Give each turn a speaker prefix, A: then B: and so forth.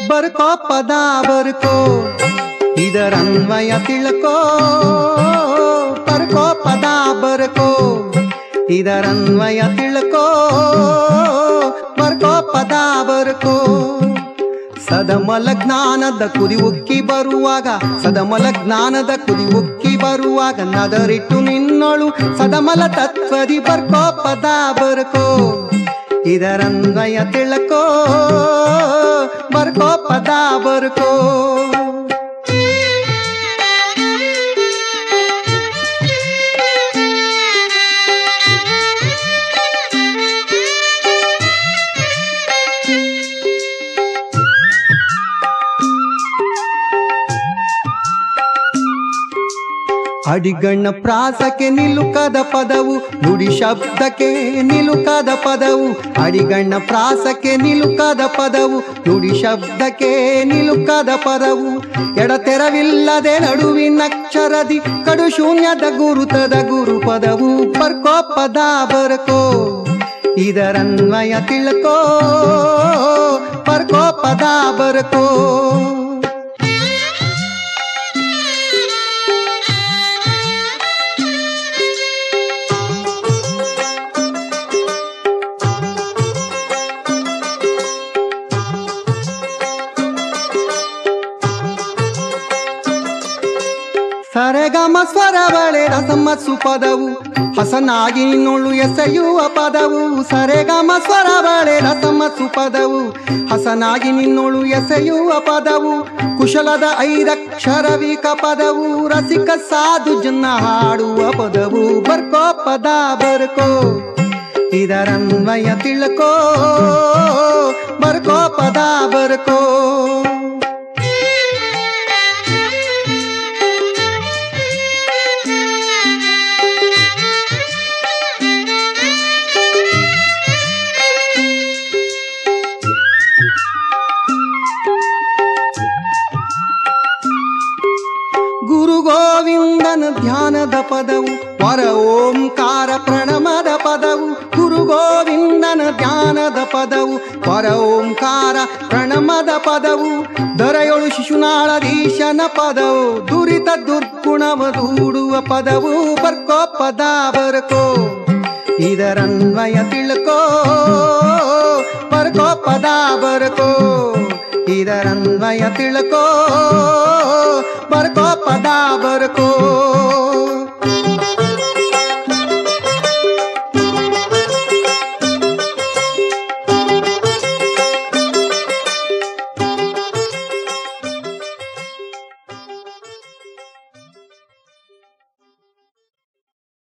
A: ಬರ್ಕೋ ಪದ ಬರ್ಕೋ ಇದರನ್ವಯ ತಿಳ್ಕೋ ಬರ್ಕೋ ಪದ ಬರ್ಕೋ ಇದರನ್ವಯ ತಿಳ್ಕೋ ಬರ್ಕೋ ಪದ ಬರ್ಕೋ ಸದಮಲ ಜ್ಞಾನದ ಕುದಿ ಉಕ್ಕಿ ಬರುವಾಗ ಸದಮಲ ಜ್ಞಾನದ ಕುದಿ ಉಕ್ಕಿ ಬರುವಾಗ ನದರಿಟ್ಟು ನಿನ್ನೊಳು ಸದಮಲ ತತ್ವದಿ ಬರ್ಕೋ ಪದ ಬರ್ಕೋ ಇದರನ್ವಯ ತಿಳ್ಕೋ ಬರ್ಕೋ ಪದ ಬರ್ಕೋ ಅಡಿಗಣ್ಣ ಪ್ರಾಸಕ್ಕೆ ನಿಲುಕದ ಪದವು ನುಡಿ ಶಬ್ದಕ್ಕೆ ನಿಲುಕದ ಪದವು ಅಡಿಗಣ್ಣ ಪ್ರಾಸಕ್ಕೆ ನಿಲುಕದ ಪದವು ನುಡಿ ಶಬ್ದಕ್ಕೆ ನಿಲುಕದ ಪದವು ಎಡತೆರವಿಲ್ಲದೆ ನಡುವಿನಕ್ಷರದಿ ಕಡು ಶೂನ್ಯದ ಗುರುತದ ಗುರು ಪದವು ಬರ್ಕೋ ಪದ ಬರ್ಕೋ ಇದರನ್ವಯ ತಿಳ್ಕೋ ಬರ್ಕೋ ಪದ ಬರ್ಕೋ ಸರೆಗಮ ಸ್ವರಬಳೆ ರಸಮ ಸುಪದವು ಹಸನಾಗಿ ನಿನ್ನೊಳು ಎಸೆಯುವ ಪದವು ಸರೆಗಮ ಸ್ವರಬಳೆ ರಸಮ ಸುಪದವು ಹಸನಾಗಿ ನಿನ್ನೊಳು ಎಸೆಯುವ ಪದವು ಕುಶಲದ ಐದಕ್ಷರವಿಕ ಪದವು ರಸಿಕ ಸಾಧು ಜನ ಹಾಡುವ ಪದವು ಬರ್ಕೋ ಪದ ಬರ್ಕೋ ಇದರನ್ವಯ ತಿಳ್ಕೋ ಬರ್ಕೋ ಪದ ಬರ್ಕೋ ಗುರು ಗೋವಿಂದನ ಧ್ಯಾನದ ಪದವು ಪರ ಓಂಕಾರ ಪ್ರಣಮದ ಪದವು ಗುರು ಗೋವಿಂದನ ಧ್ಯಾನದ ಪದವು ಪರ ಓಂಕಾರ ಪ್ರಣಮದ ಪದವು ದೊರೆಯೊಳು ಶಿಶುನಾಳಧೀಶನ ಪದವು ದುರಿತ ದುರ್ಗುಣವ ದೂಡುವ ಪದವು ಬರ್ಕೋ ಪದ ಬರ್ಕೋ ಇದರನ್ವಯ ತಿಳ್ಕೋ ಬರ್ಕೋ ಪದ ಬರ್ಕೋ ಇದರನ್ವಯ ತಿಳ್ಕೋ ಬರ್ಕೋ ಪದ ಬರ್ಕೋ